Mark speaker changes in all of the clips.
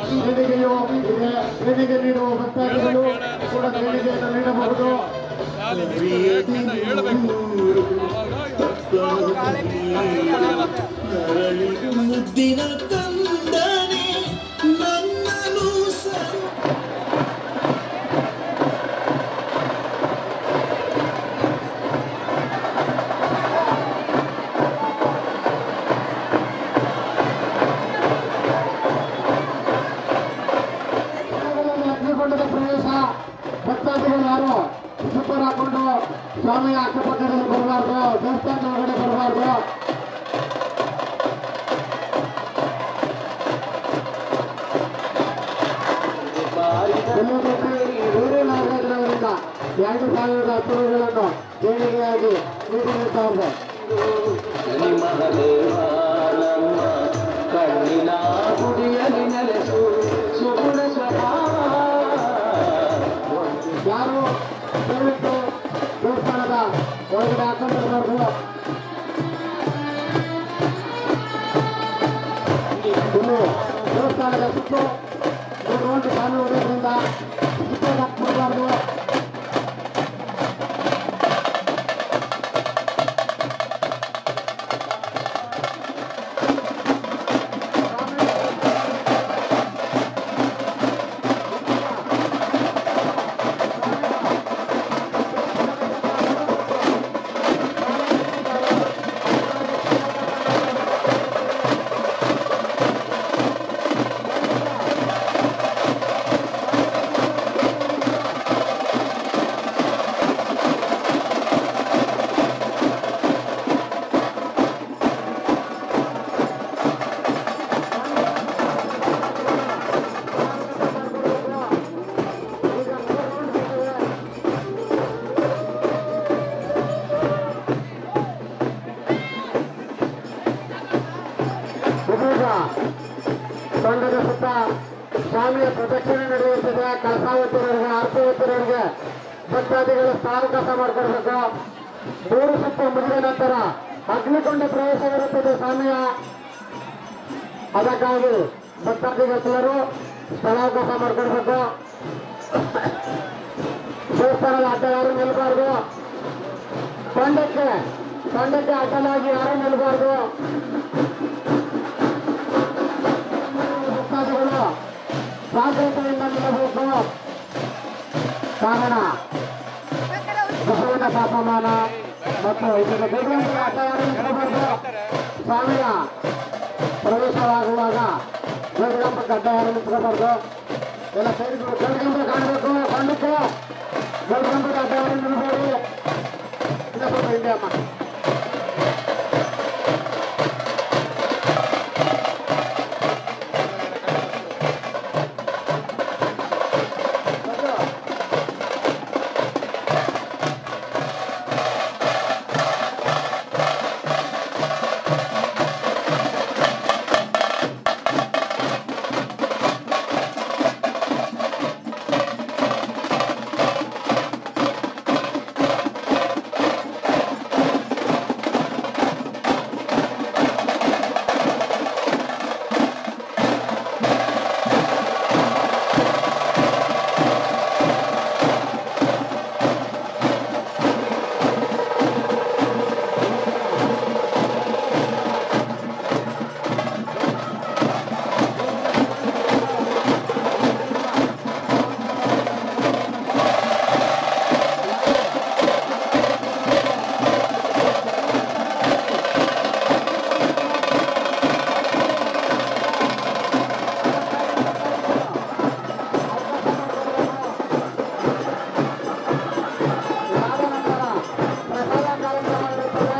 Speaker 1: ದೇಣಿಗೆಯು ಇದೆ ದೇಣಿಗೆ ನೀಡುವ ಭಕ್ತಾದಿಗಳು ಕೂಡ ದೇಣಿಗೆಯನ್ನು ನೀಡಬಹುದು
Speaker 2: ಮುದ್ದಿನ ಕಂದನೆ ನನ್ನನು ಸ
Speaker 1: ಅಗ್ನಿಕೊಂಡದ ಪ್ರವೇಶ ಭಕ್ತಾದಿಗಳು ಯಾರು ಸೂಪರ್ ಹಾಕೊಂಡು ಸ್ವಾಮಿಯ ಅಕ್ಕಪಕ್ಕದಲ್ಲಿ ಬರಬಾರ್ದು ದೇವಸ್ಥಾನದ ಒಳಗಡೆ ಬರಬಾರ್ದು ಬೇರೆ ನಾಗರಾಜರವರಿಂದ ಎರಡು ಸಾವಿರದ ಹತ್ತುಗಳನ್ನು ದೇಣಿಗೆಯಾಗಿ ನೀಡಿರುತ್ತಾರೆ
Speaker 2: ಮಹದೇವಾನಮ್ಮ ಕಣ್ಣಿನ ಗುಡಿಯಲ್ಲಿ ನೆಲೆಸು ಸುಗುಣ ಸ್ವಭಾವ
Speaker 1: ಯಾರು ದಯವಿಟ್ಟು ದೇವಸ್ಥಾನದ ಒಳಗಡೆ ಹಾಕೊಂಡು ಬರಬಾರ್ದು ಇಲ್ಲಿ ದೇವಸ್ಥಾನದ ಸುತ್ತು ಮೂರು ಗಂಟೆ ಸ್ವಾಮಿ ಹೊಡೆಯೋದ್ರಿಂದ ಸುತ್ತ ಹಾಕ್ಬಿಡಬಾರ್ದು ಇದೀಗ ತಂಡದ ಸುತ್ತ ಸ್ವಾಮಿಯ ಪ್ರದಕ್ಷಿಣೆ ನಡೆಯುತ್ತಿದೆ ಕಳಸಾವತಿರವರಿಗೆ ಆರ್ತಿವತಿರವರಿಗೆ ಭಕ್ತಾದಿಗಳು ಸ್ಥಾನಕಾಸ ಮಾಡಿಕೊಡ್ಬೇಕು ಮೂರು ಸುತ್ತ ಮುಗಿದ ನಂತರ ಅಗ್ನಿಕೊಂಡ ಪ್ರವೇಶವಿರುತ್ತದೆ ಸ್ವಾಮಿಯ ಅದಕ್ಕಾಗಿ ಭಕ್ತಾದಿಗಳು ಸ್ಥಳಾವಕಾಶ ಮಾಡಿಕೊಡ್ಬೇಕು ದೇವಸ್ಥಾನದ ಅಡ್ಡ ಯಾರು ನಿಲ್ಬಾರ್ದು ತಂಡಕ್ಕೆ ತಂಡಕ್ಕೆ ಅಡ್ಡಲಾಗಿ ಯಾರು ನಿಲ್ಬಾರ್ದು ಭಕ್ತಾದಿಗಳು ಜಾಗೃತೆಯಿಂದ ನಿಲ್ಲಬೇಕು ಕಾರಣ ಬಸವನ ತಾಪಮಾನ ಮತ್ತು ಇದರ ಬೇಗಂತರ ಅಡ್ಡಯಾರು ನಿಂತ್ಕೋಬಾರ್ದು ಸ್ವಾಮಿಯ ಪ್ರವೇಶವಾಗುವಾಗ ಬೇಗಂಬಕ್ಕೆ ಅಡ್ಡಯಾರು ನಿಂತ್ಕೋಬಾರ್ದು ಎಲ್ಲ ಸೈಡ್ಗಳು ಗಂಡು ಕಾಣಬೇಕು ಖಂಡಕ್ಕೆ ಗಂಡು ಅಡ್ಡಯಾರು ನಿಲ್ಬೇಡಿ ಇಲ್ಲ ಸ್ವಲ್ಪ ಹಿಂದೆ ಅಮ್ಮ ಇದಾದ ನಂತರ ಪ್ರಸಾದ ಕಾರ್ಯಕ್ರಮ ಇರುತ್ತದೆ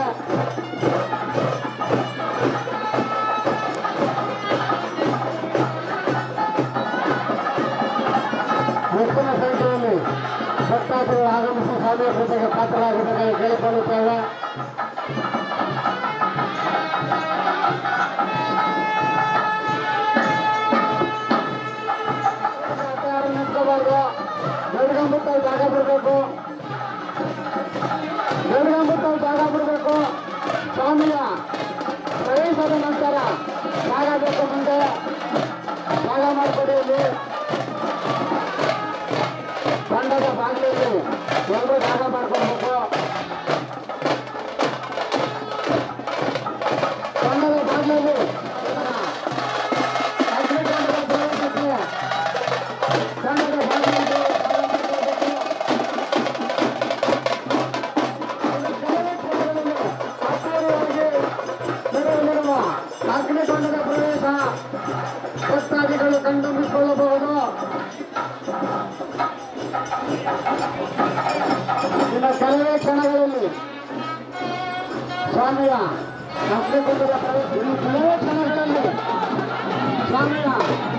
Speaker 1: ಹೆಚ್ಚಿನ ಸಂಖ್ಯೆಯಲ್ಲಿ ಭಕ್ತಾದಿಗಳು ಆಗಮಿಸಿ ಸ್ವಾಮಿಯ ಕೃಪೆಗೆ ಪಾತ್ರರಾಗಬೇಕಾಗಿ ಕೇಳಿಕೊಳ್ಳುತ್ತೇವೆ ಯಾರು ನಿಂತ್ಕೋಬಾರ್ದು ಬೆಳಗಂಬಿಟ್ಟು ಜಾಗ ಬಿಡಬೇಕು ಬೆಳಗಂಬಿಟ್ಟು ಜಾಗ ಬಿಡಬೇಕು ಸ್ವಾಮಿಯ ಪ್ರವೇಶದ ನಂತರ ಜಾಗ ಬೇಕು ಮುಂದೆ ಜಾಗ ಮಾಡಿಕೊಡಿ ಹಿಂಬದಿಯಲ್ಲಿ ತಂಡದ ಬಾಗಿಲಲ್ಲಿ ಎಲ್ಲರೂ ಜಾಗ ಮಾಡ್ಕೊಳ್ಬೇಕು ತಂಡದ ಬಾಗಿಲಲ್ಲಿ ಅಗ್ನಿ ತಂಡದ ಪ್ರವೇಶಕ್ಕೆ ತಂಡದ ಬಾಗಿಲಲ್ಲಿ ನಡೆಯಲಿರುವ ಅಗ್ನಿಕೊಂಡದ ಪ್ರವೇಶ ಭಕ್ತಾದಿಗಳು ಕಣ್ತುಂಬಿಸಿಕೊಳ್ಳಬಹುದು ಇನ್ನು ಕೆಲವೇ ಕ್ಷಣಗಳಲ್ಲಿ ಸ್ವಾಮಿಯ ಅಗ್ನಿಕೊಂಡದ ಪ್ರವೇಶ ಇನ್ನು ಕೆಲವೇ ಕ್ಷಣಗಳಲ್ಲಿ ಸ್ವಾಮಿಯ